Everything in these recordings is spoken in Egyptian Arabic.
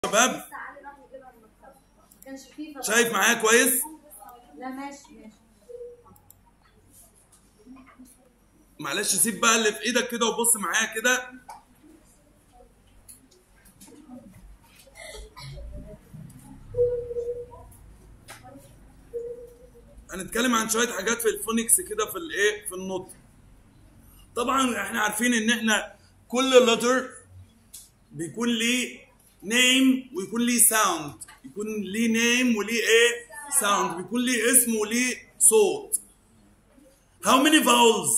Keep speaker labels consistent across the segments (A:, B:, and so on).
A: شباب
B: تعالي نروح نجيبها من المكتبة. ما كانش فيه فبقى-
A: شايف معايا كويس
B: لا ماشي ماشي
A: معلش سيب بقى اللي في ايدك كده وبص معايا كده هنتكلم عن شويه حاجات في الفونكس كده في الايه في النطق طبعا احنا عارفين ان احنا كل لتر بيكون ليه نيم ويكون ليه ساوند يكون ليه نيم وليه ايه ساوند بيكون ليه اسم وليه صوت How many vowels?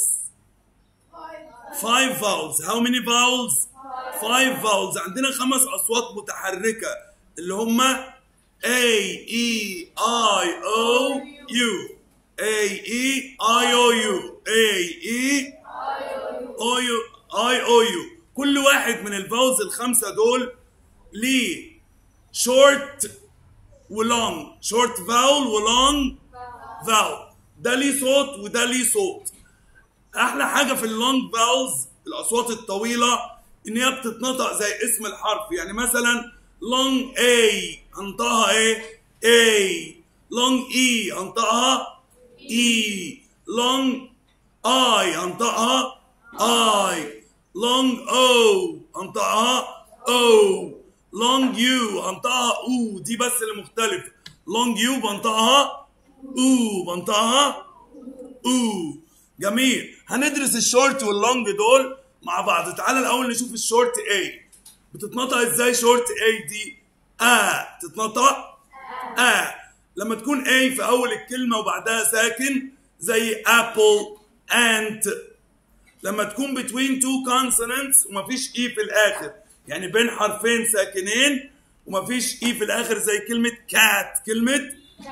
A: Five vowels. How many vowels? Five vowels. عندنا خمس أصوات متحركة اللي هما A E I O U A E I O U A E O U I O U كل واحد من الفاولز الخمسة دول ليه short ولونج short vowel ولونج vowel ده ليه صوت وده ليه صوت احلى حاجه في اللونج فاولز الاصوات الطويله ان هي بتتنطق زي اسم الحرف يعني مثلا لونج A هنطقها ايه A لونج E هنطقها E لونج I هنطقها I لونج O هنطقها O لونج U هنطقها O دي بس اللي مختلفه لونج U بنطقها او بنطقها او جميل هندرس الشورت واللونج دول مع بعض تعالى الاول نشوف الشورت اي بتتنطق ازاي شورت اي دي ا تتنطق ا لما تكون اي في اول الكلمه وبعدها ساكن زي ابل انت لما تكون between two consonants ومفيش اي في الاخر يعني بين حرفين ساكنين ومفيش اي في الاخر زي كلمه كات كلمه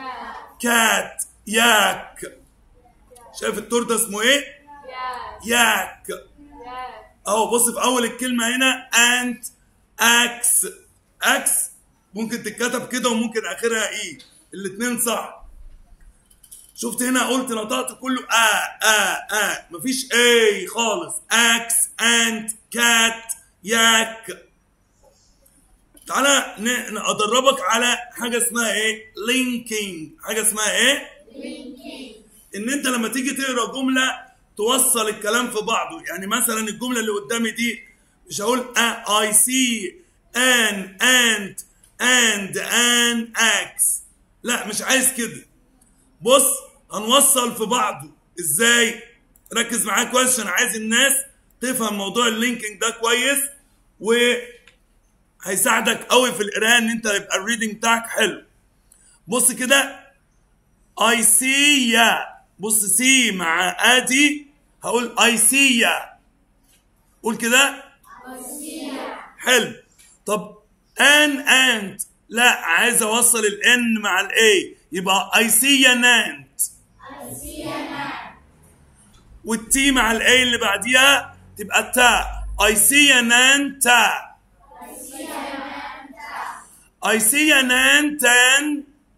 A: كات ياك شايف التور ده اسمه ايه ياك اهو بص في اول الكلمه هنا انت اكس اكس ممكن تتكتب كده وممكن اخرها اي الاثنين صح شفت هنا قلت نطقت كله ا ا ا مفيش اي خالص اكس انت كات ياك تعالى ن- ن- ادربك على حاجه اسمها ايه لينكينج حاجه اسمها ايه ان انت لما تيجي تقرا جمله توصل الكلام في بعضه يعني مثلا الجمله اللي قدامي دي مش هقول اي سي ان انت اند ان اكس لا مش عايز كده بص هنوصل في بعضه ازاي ركز معايا كويس عشان عايز الناس تفهم موضوع اللينكينج ده كويس و هيساعدك قوي في القراءه ان انت يبقى الريدنج بتاعك حلو بص كده اي سي يا بص سي مع ادي هقول اي سي يا قول كده حلو طب ان انت لا عايز اوصل الان مع الاي يبقى اي سي يا نانت والتي مع الاي اللي بعديها تبقى تا اي سي يا نان تا I see an ant and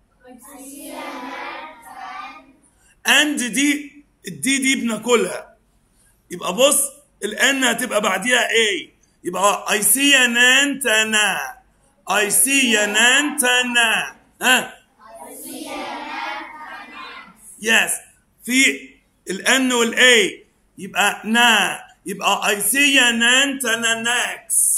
A: and دي الدي دي بناكلها يبقى بص الان هتبقى بعديها A يبقى I see an ant and I see an ant and ها yes في الان والاي يبقى نا يبقى I see an ant and an axe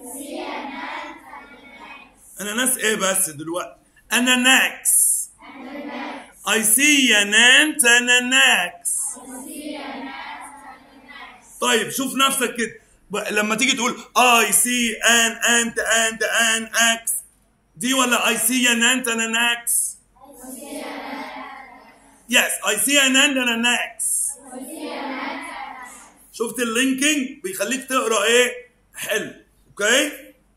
A: اناناس ايه بس دلوقتي اناناكس I see an ant and an axe طيب شوف نفسك كده ب- لما تيجي تقول I see an ant and an axe دي ولا I see an ant and an axe Yes I see an ant and an axe شفت اللينكينج بيخليك تقرا ايه حلو اوكي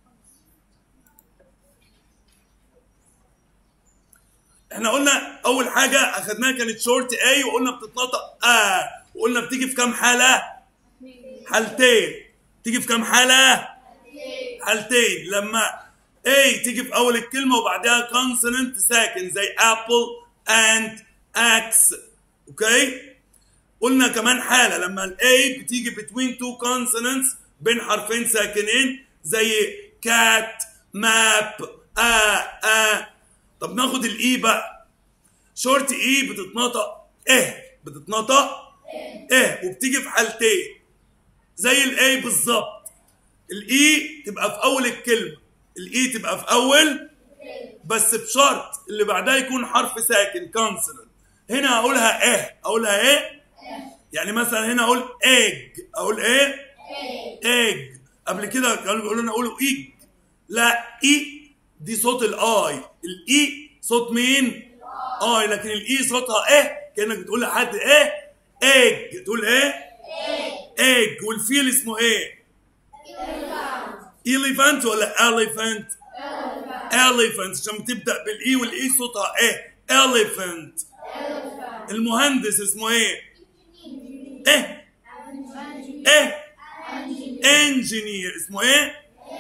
A: احنا قلنا اول حاجه اخدناها كانت شورت اي وقلنا بتتنطق اه وقلنا بتيجي في كام حاله حالتين تيجي في كام حاله حالتين لما اي تيجي في اول الكلمه وبعدها كونسوننت ساكن زي ابل اند اكس اوكي قلنا كمان حاله لما الاي بتيجي between two consonants بين حرفين ساكنين زي كات ماب آ آ طب ناخد الاي بقى شورت اي بتتنطق اه بتتنطق اه وبتيجي في حالتين زي الاي بالظبط الاي تبقى في اول الكلمه الاي تبقى في اول بس بشرط اللي بعدها يكون حرف ساكن كونسونانت هنا اقولها اه اقولها ايه يعني مثلا هنا اقول ايج اقول ايه ايج قبل كده كانوا بيقولوا لنا اقولوا ايج لا اي دي صوت الاي الاي صوت مين اي لكن الاي صوتها ايه كانك بتقول لحد ايه ايج تقول ايه ايج والفيل اسمه ايه elephant ولا elephant elephant عشان تبدا بالاي والاي صوتها ايه elephant المهندس اسمه ايه ايه ايه engineer اسمه ايه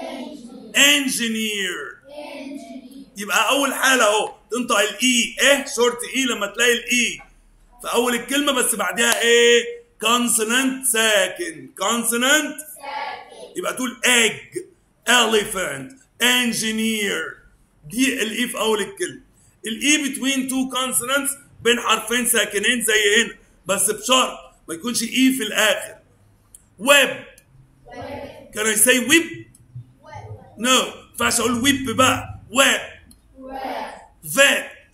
A: engineer يبقى اول حاله اهو تنطق الاي ايه شورت اي لما تلاقي الاي في اول الكلمه بس بعدها ايه كونسونانت ساكن كونسونانت يبقى تقول egg elephant engineer دي الاي في اول الكلمه الاي between two consonants بين حرفين ساكنين زي هنا بس بشرط ما يكونش اي في الاخر web can I say whip no ما ينفعش اقول whip بقى web vet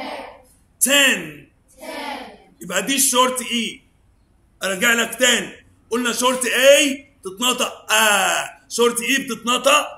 A: ten يبقى دي الشورت اي ارجع لك تاني قلنا شورت اي تتنطق اه شورت اي بتتنطق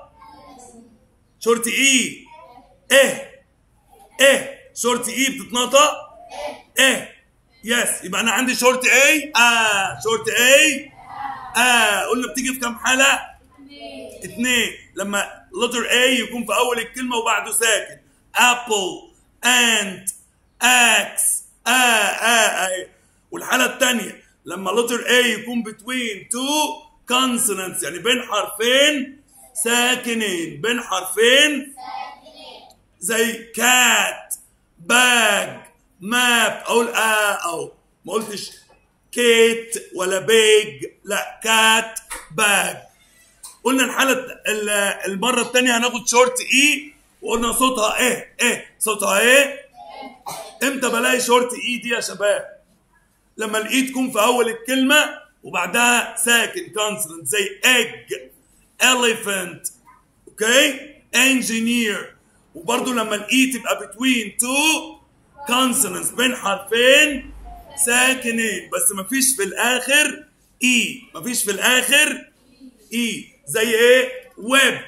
A: شورت اي ايه ايه شورت اي بتتنطق ايه يس يبقى انا عندي شورت اي اه شورت اي اه قلنا بتيجي في كام حاله اثنين لما letter A يكون في أول الكلمة وبعده ساكن apple ant axe آ آ آ والحالة الثانية لما letter A يكون between two consonants يعني بين حرفين ساكنين بين حرفين زي cat bag map أقول آ أو ما قلتش كيت ولا بيج لا كات باج قلنا الحالة ال- المرة الثانية هناخد شورت اي وقلنا صوتها ايه ايه صوتها ايه امتى بلاقي شورت اي دي يا شباب لما الاي تكون في اول الكلمة وبعدها ساكن كونسونانت زي egg elephant اوكي engineer وبرضه لما الاي تبقى between two consonants بين حرفين ساكنين بس مفيش في الاخر اي مفيش في الاخر اي زي ايه ويب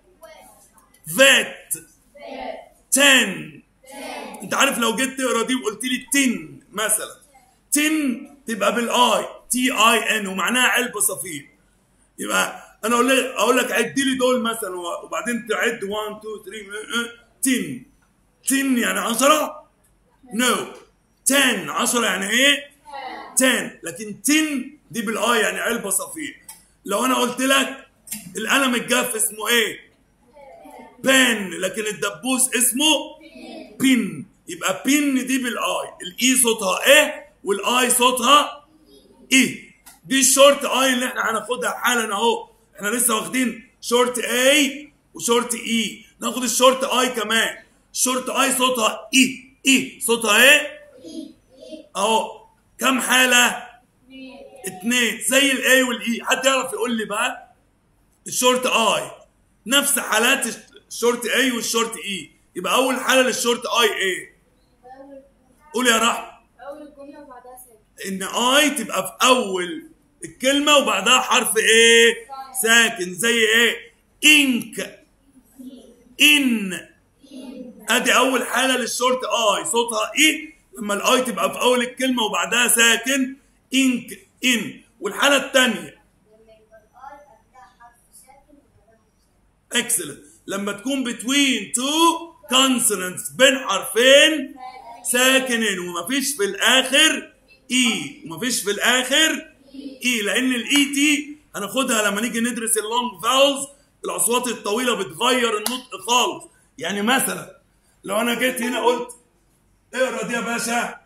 A: فيت تن انت عارف لو جيت تقرا دي وقلت لي تن مثلا تن تبقى بالاي تي اي ان ومعناها علبه صفير يبقى انا اقول لك اقول لك عد لي دول مثلا وبعدين تعد 1 2 3 10 10 يعني 10 نو 10 10 يعني ايه 10 لكن 10 دي بالاي يعني علبه صفير لو انا قلت لك القلم الجاف اسمه ايه بن لكن الدبوس اسمه بن يبقى بن دي بالاي الاي صوتها ايه والاي صوتها ايه دي الشورت اي اللي احنا هناخدها حالا اهو احنا لسه واخدين شورت اي وشورت اي ناخد الشورت اي كمان الشورت اي صوتها اي اي صوتها ايه اهو كم حاله اتنين زي الاي والاي حد يعرف يقول لي بقى الشورت اي نفس حالات الشورت اي والشورت اي يبقى اول حاله للشورت اي ايه قول يا رحمه
B: أول الجملة وبعدها ساكن
A: ان اي تبقى في اول الكلمه وبعدها حرف ايه ساكن زي ايه انك ان ادي اول حاله للشورت اي صوتها ايه لما الاي تبقى في اول الكلمه وبعدها ساكن انك ان والحاله الثانيه
B: لما يبقى الآي قبلها حرف ساكن وبعدها ساكن
A: اكسلنت لما تكون between two consonants بين حرفين ساكنين ومفيش في الاخر اي ومفيش في الاخر اي لان الاي دي هناخدها لما نيجي ندرس اللونج فاولز الاصوات الطويله بتغير النطق خالص يعني مثلا لو انا جيت هنا قلت اقرا دي يا باشا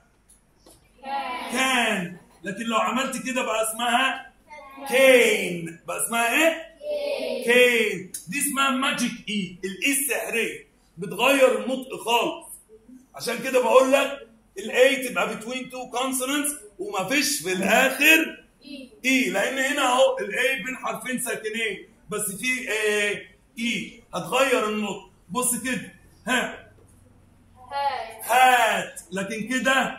A: كان لكن لو عملت كده بقى اسمها كين بقى اسمها ايه كين دي اسمها ماجيك اي الاي السحريه بتغير النطق خالص عشان كده بقول لك الاي تبقى بتوين تو كونسونانتس ومفيش في الاخر اي لان هنا اهو الاي بين حرفين ساكنين بس في اي اي هتغير النطق بص كده ها هات لكن كده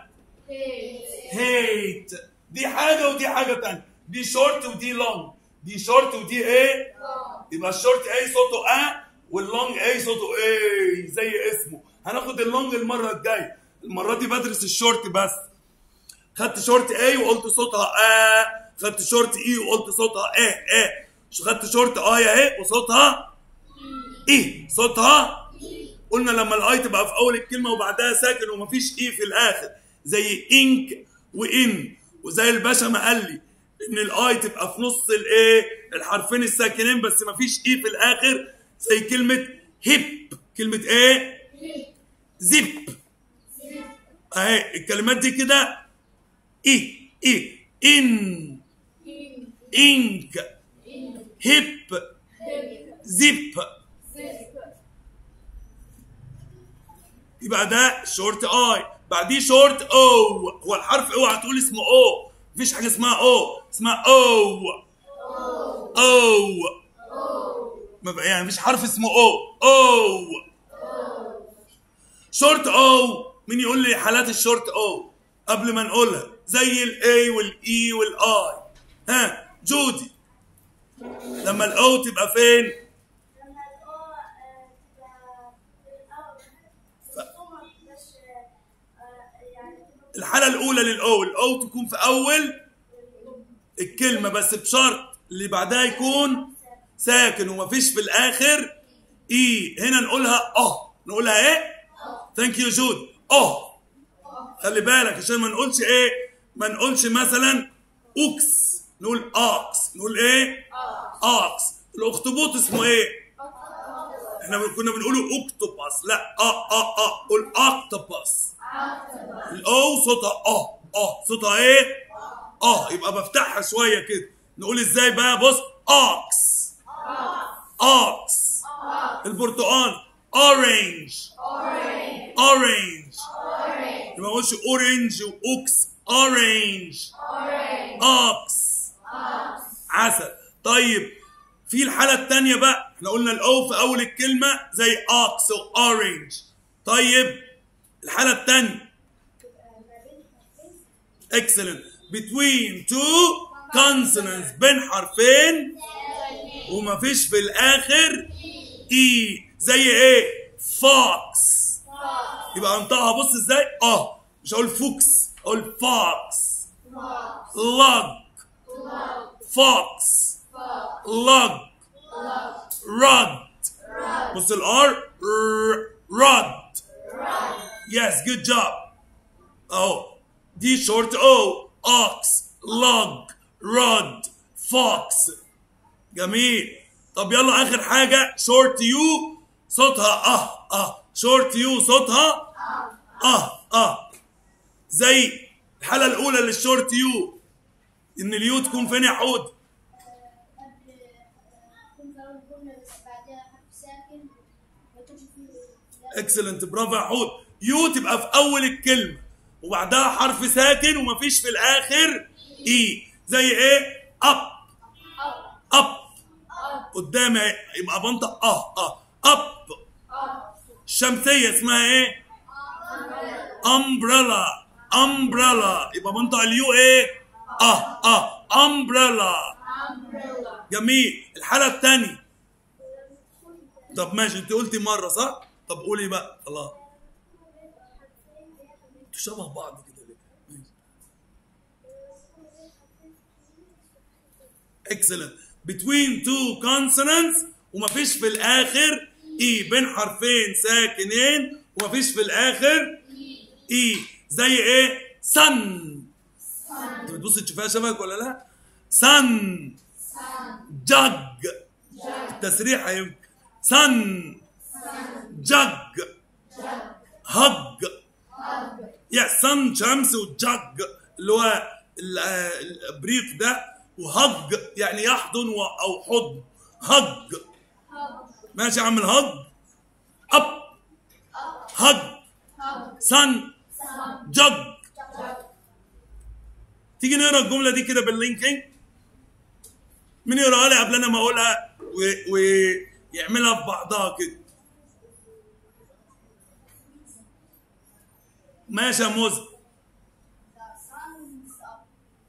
A: هيت دي حاجه ودي حاجه تانية دي شورت ودي لونج دي شورت ودي ايه يبقى الشورت اي صوته ا واللونج اي صوته اي زي اسمه هناخد اللونج المره الجايه المره دي بدرس الشورت بس خدت شورت اي وقلت صوتها ا خدت شورت اي وقلت صوتها ايه ايه خدت شورت اي اهي وصوتها ايه صوتها قلنا لما الاي تبقى في اول الكلمه وبعدها ساكن ومفيش اي في الاخر زي انك وان وزي الباشا ما قال لي ان الاي تبقى في نص الايه الحرفين الساكنين بس مفيش اي في الاخر زي كلمه هيب كلمه ايه زيب اهي الكلمات دي كده ايه ايه ان انك هيب زيب يبقى ده شورت اي بعديه شورت او هو الحرف اوعى تقول اسمه او مفيش حاجه اسمها او اسمها او او ما بقى- يعني مفيش حرف اسمه او او شورت او مين يقول لي حالات الشورت او قبل ما نقولها زي الاي والاي والاي ها جودي لما الاو تبقى فين
B: لما الأو تبقى الأول بس يعني تبقى
A: الحالة الأولى للأو الأو تكون في أول الكلمة بس بشرط اللي بعدها يكون ساكن ومفيش في الآخر إي هنا نقولها أه نقولها إيه؟ ثانك يو جود أه خلي بالك عشان ما نقولش إيه؟ ما نقولش مثلا أوكس نقول أكس نقول إيه؟ أكس الأخطبوط اسمه إيه؟ إحنا كنا بنقوله أوكتوباس لا أه أه أه قول أكتوباس الاو صوتها اه اه صوتها ايه اه يبقى بفتحها شويه كده نقول ازاي بقى بص اوكس اوكس البرتقال اورنج اورنج يبقى ما اقولش اورنج واوكس اورنج اوكس عسل طيب في الحالة التانية بقى احنا قلنا الاو في اول الكلمة زي اوكس واورنج طيب الحالة التانية excellent between two consonants بين حرفين ومفيش في الاخر اي زي ايه فوكس يبقى انطقها بص ازاي اه مش هقول فوكس اقول فوكس لوج فوكس لوج رد بص الار رد Yes, good job. Oh, دي short O. Ox, log, rod, fox. جميل. طب يلا آخر حاجة short U صوتها اه اه short U صوتها اه اه زي الحالة الأولى للشورت يو إن اليو تكون فين يا حود؟
B: قبل كنت أول جملة بس بعدها حرف ساكن ما تكونش فيه
A: اكسلنت برافو يا حود يو تبقى في اول الكلمه وبعدها حرف ساكن ومفيش في الاخر اي زي ايه اب اب قدام اهي يبقى بنطق اه اه اب الشمسيه اسمها ايه امبريلا امبريلا يبقى بنطق اليو ايه اه اه امبريلا جميل الحاله الثانيه طب ماشي انت قلتي مره صح طب قولي بقى خلاص انتوا شبه بعض كده ليه ماشي. excellent between two consonants ومفيش في الاخر اي بين حرفين ساكنين ومفيش في الاخر اي زي ايه sun انت بتبص تشوفها شبهك ولا لا sun jug التسريح هيمكن sun jug hug يا sun شمس وجج اللي هو ال- الابريق ده وهج يعني يحضن و- او حضن هج ماشي يا عم الهج اب هج سن جج تيجي نقرا الجمله دي كده باللينكينج مين يقراها لي قبل انا ما اقولها و- ويعملها في بعضها كده ماشي يا موز
B: The sun's up.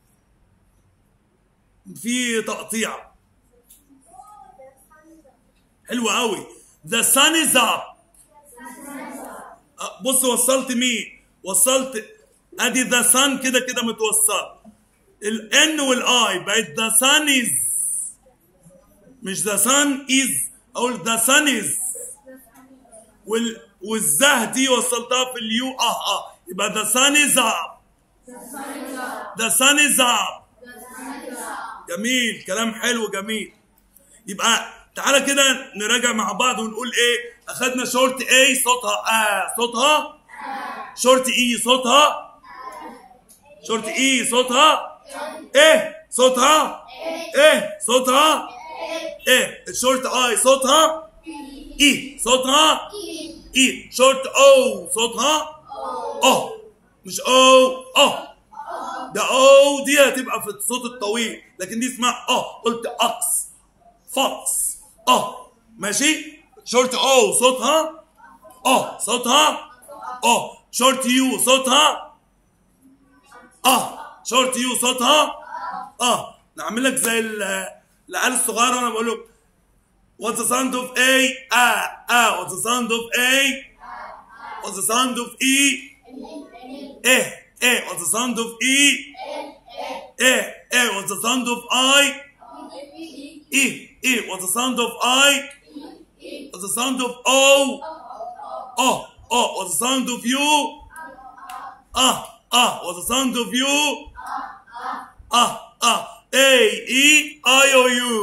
A: في تقطيع
B: Oh, the sun's up.
A: حلو قوي the sun is up أه، بص وصلت مين وصلت ادي the sun كده كده متوصل ال n والاي بقت the sun is مش the sun is اقول the sun is وال والزه دي وصلتها في اليو اه اه يبقى the sun is up the sun is up جميل كلام حلو جميل يبقى تعالى كده نراجع مع بعض ونقول ايه اخدنا شورت اي صوتها اه صوتها شورت اي صوتها شورت اي صوتها ايه صوتها ايه صوتها ايه الشورت اي صوتها اي صوتها اي شورت او صوتها اه مش او اه ده او دي هتبقى في الصوت الطويل لكن دي اسمها اه قلت اقص فوكس اه ماشي شورت او صوتها اه صوتها اه شورت يو صوتها اه شورت يو صوتها اه نعمل لك زي ال- العيال الصغيره وانا بقول له What's the sound of A? Ah, ah. What's the sound of A? What's the sound of E? Eh, eh. What's the sound of E? Eh, eh. What's the sound of I? E, E. What's the sound of I? What's the sound of O? Oh, oh. What's the sound of you? Ah, ah. What's the sound of you? Ah, ah. A, E, I, O, U.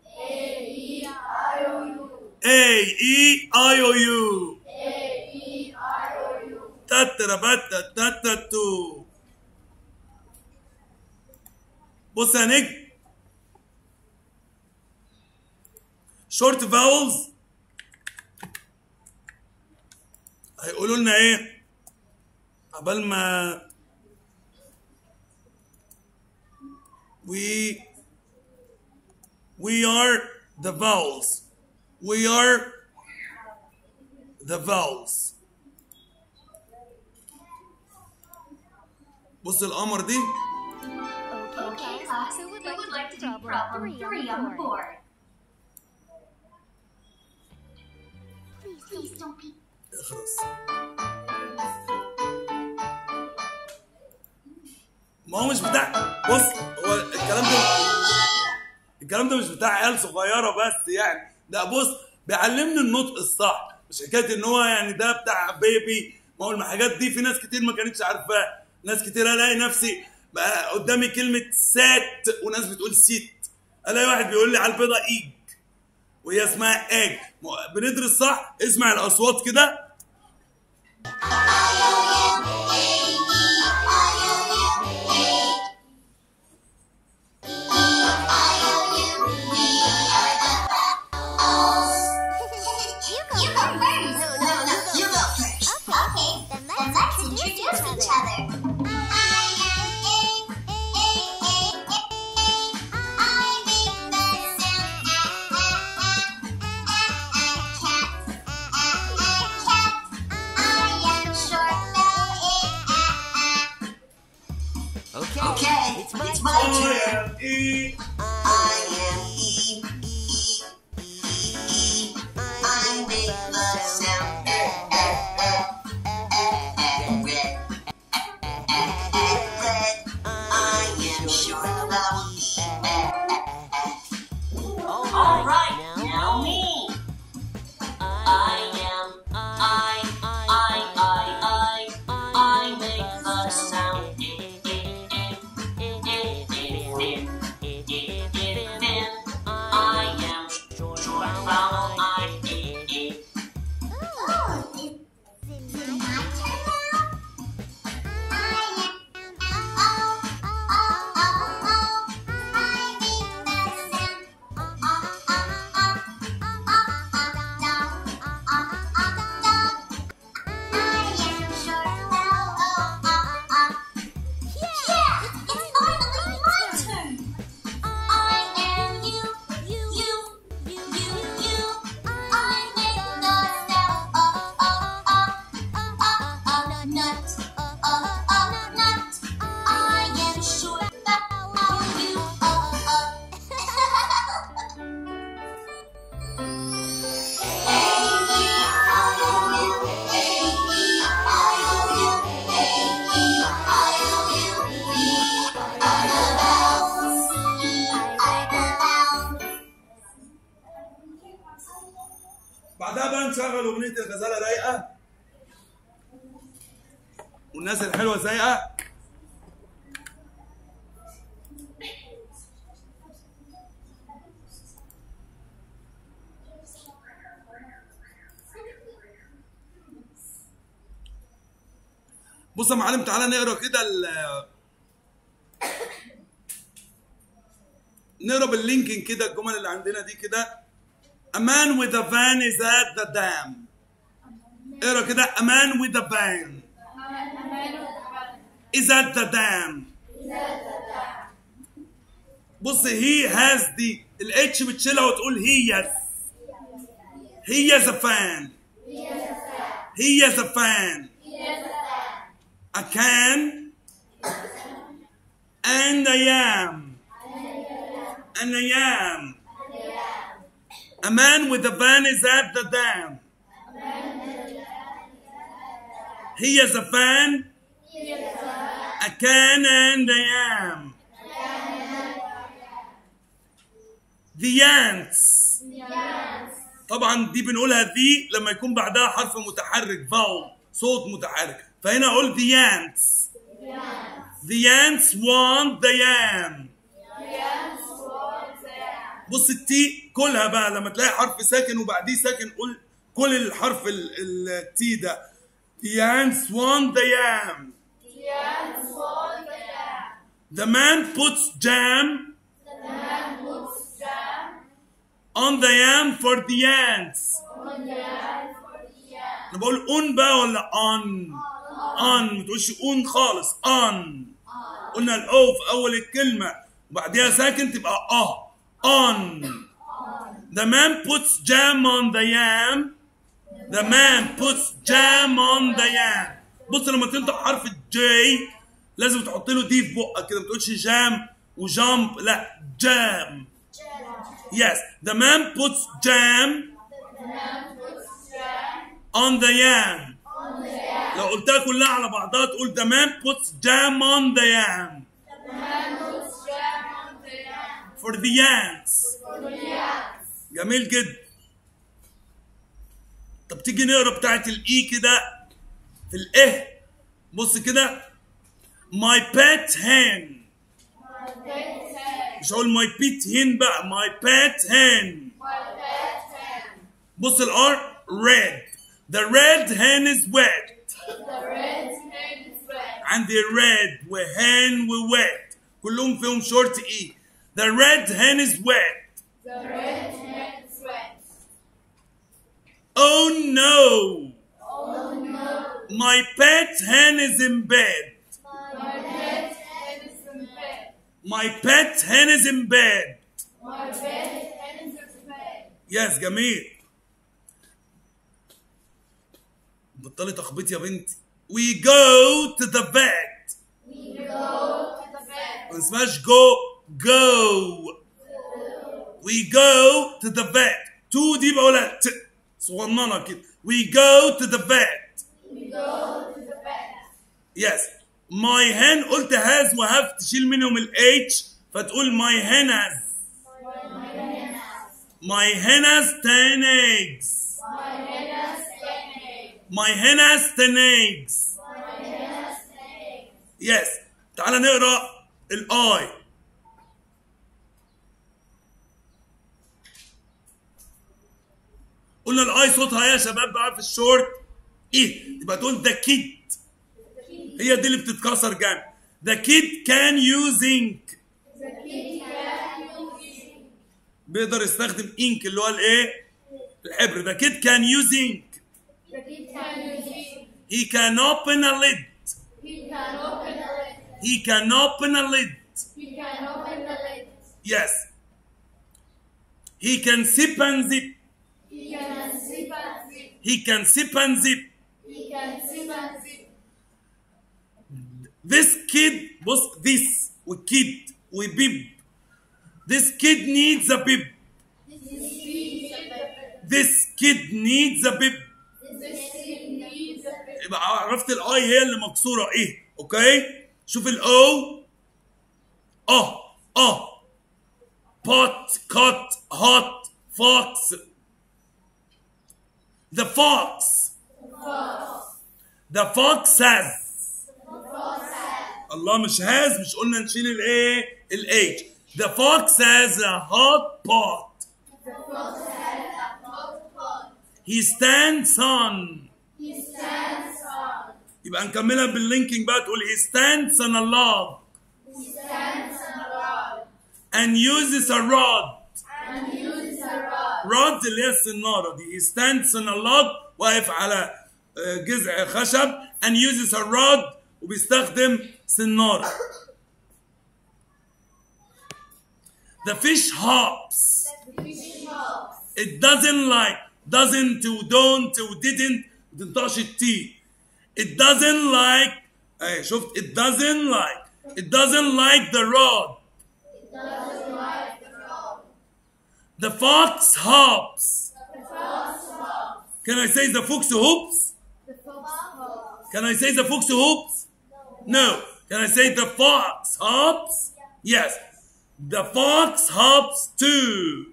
A: A, E, I, O, U. تتربت تتتو بص يا نجم شورت فاولز هيقولوا لنا ايه قبل ما we we are the vowels we are the vowels بص القمر دي
C: Okay, class. Who would like, to, do problem, three, on the board? Please, please don't be.
A: اخرس ما هو مش بتاع بص هو الكلام ده الكلام ده مش بتاع عيال صغيره بس يعني ده بص بيعلمني النطق الصح مش حكايه ان هو يعني ده بتاع بيبي ما هو الحاجات دي في ناس كتير ما كانتش عارفاها ناس كتير الاقي نفسي بقى قدامي كلمه سات وناس بتقول سيت الاقي واحد بيقول لي على البيضه ايج وهي اسمها اج بندرس صح اسمع الاصوات كده
C: You go, you go first. No, no, no, you go first. Okay, then let's, introduce each other.
D: Okay.
E: Okay,
D: It's my,
E: it's my
A: I
E: turn.
A: am E.
E: I am E. I make the sound eh, eh, eh, eh, eh, red. Eh, eh, eh, red. I am short vowel E. Eh, eh, eh. All right, now me. I am I I I I I make the sound eh, eh, eh, eh, eh, eh, eh, eh,
A: رايقه والناس الحلوه سايقه بص يا معلم تعالى نقرا كده ال نقرا باللينكين كده الجمل اللي عندنا دي كده A man with a van is at the dam اقرا كده A man with a van is at the dam بص he has the الاتش بتشيلها وتقول he yes he is a fan he is a fan a can and a yam and a yam a man with a van is at the dam he is a fan a can and a yam the ants طبعا دي بنقولها ذي لما يكون بعدها حرف متحرك فاول صوت متحرك فهنا اقول the ants the ants want the yam بص التي كلها بقى لما تلاقي حرف ساكن وبعديه ساكن قول كل الحرف ال- التي ده the ants want the yam the man puts jam on the yam for the ants انا بقول اون بقى ولا on on ما تقولش اون خالص on قلنا الاو في اول الكلمه وبعديها ساكن تبقى اه on the man puts jam on the yam the man puts jam on the yam بص لما تنطق حرف الجي لازم تحط له دي في بقك كده ما تقولش جام وجامب لا جام Yes, the man puts jam on the yam. لو قلتها كلها على بعضها تقول the man puts jam on the yam. For the yams. جميل جدا. طب تيجي نقرا بتاعت الاي كده في الايه بص كده my pet hen مش هقول my pet hen بقى my pet hen بص الار red the red hen is wet عندي red وhen وwet كلهم فيهم شورت اي the red hen is wet oh no my pet hen is in bed my pet hen is in bed يس جميل بطلي تخبيط يا بنتي we go to the vet ما اسمهاش go go we go to the vet تو دي بقولها ت صغننه كده we go to the vet yes my hen قلت has وهاف تشيل منهم الاتش فتقول my hen has my hen has 10 eggs my hen has 10 eggs yes تعال نقرا الاي قلنا الاي صوتها يا شباب بقى في الشورت ايه يبقى تقول ذا كيد هي دي اللي بتتكسر جامد ذا كيد كان use ink بيقدر يستخدم انك اللي هو الايه الحبر ذا كيد كان use ink he can open a lid he can open a lid yes he can sip and zip he can sip and zip this kid بص this وكيد وبيب this kid needs a bib this kid needs a bib يبقى عرفت الاي هي اللي مكسوره ايه اوكي شوف الاو اه اه pot cut hot fox the fox The fox has الله مش has مش قلنا نشيل الايه الH The fox has a hot pot He stands on يبقى نكملها باللينكينج بقى تقول he stands on a log and uses a rod rod اللي هي السنارة دي he stands on a log واقف على آه، جذع خشب and uses a rod وبيستخدم سنارة the fish hops it doesn't like doesn't to don't to didn't ما تنطقش التي it doesn't like ايه شفت it doesn't like it doesn't like the rod the fox hops can I say the fox hops can I say the fox hops no can I say the fox hops yes the fox hops too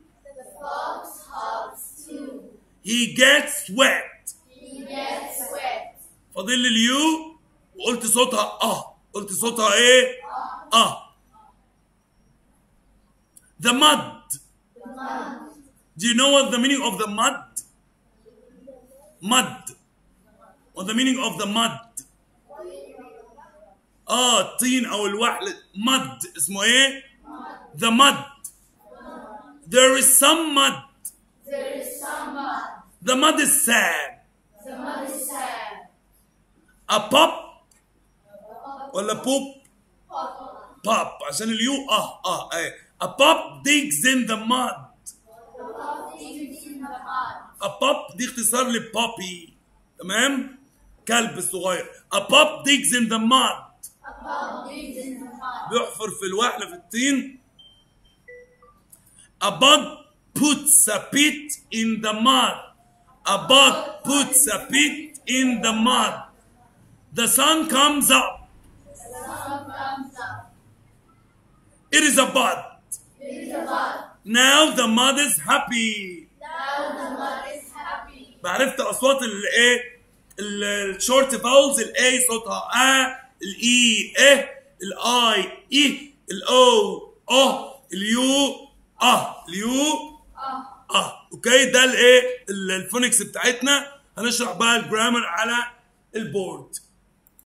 A: he gets wet فاضل لي اليو وقلت صوتها اه قلت صوتها ايه اه the mud do you know what the meaning of the mud mud what the meaning of the mud اه الطين او الوحل mud اسمه ايه the mud there is some mud the mud is sad a pop ولا بوب بوب عشان اليو اه اه ايه a pop digs in the mud a pop دي اختصار لبابي تمام كلب الصغير a pop digs in the mud بيحفر في الوحل في الطين a bug puts a pit in the mud a bug puts a pit in the mud the sun comes up it is a bud now the mud is happy عرفت اصوات الايه الشورت فاولز الاي صوتها ا الاي اه الاي اي الاو اه اليو اه اليو اه اوكي ده الايه ال- الفونكس بتاعتنا هنشرح بقى الجرامر على البورد